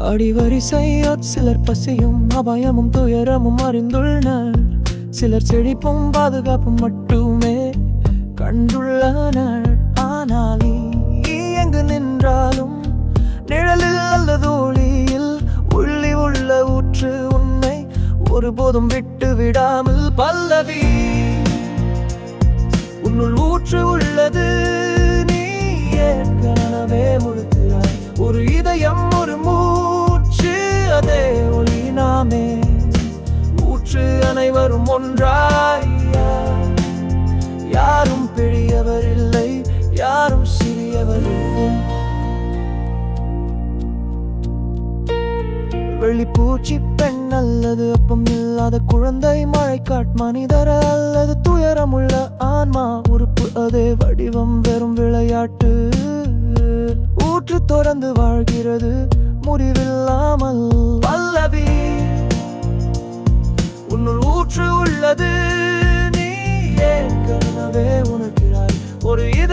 அடிவரிசையோர் சிலர் பசியும் அபயமும் துயரமும் அறிந்துள்ளனர் சிலர் செழிப்பும் பாதுகாப்பும் மட்டுமே கண்டுள்ளனர் ஆனால் நீ எங்கு நின்றாலும் நிழலில் அல்லது ஒளியில் உள்ளி உள்ள ஊற்று உன்னை ஒருபோதும் விட்டு விடாமல் பல்லவி உன்னுள் ஊற்று உள்ளது நீ ஏற்கனவே முழுக்கிறாய் ஒரு இதயம் ஒரு மூச்சு அதே ஒளி நாமே ஊற்று அனைவரும் ஒன்றாய் யாரும் பெரியவர் இல்லை யாரும் சிறியவர் இல்லை வெளிப்பூச்சி பெண் அல்லது அப்பம் இல்லாத குழந்தை மழைக்காட் மனிதர் அல்லது துயரமுள்ள ஆன்மா உறுப்பு அதே வடிவம் வெறும் விளையாட்டு ஊற்று தொடர்ந்து வாழ்கிறது முடிவில்லாமல் பல்லவி உன்னுள் ஊற்று உள்ளது நீ ஏற்கனவே உணர்கிறாய் ஒரு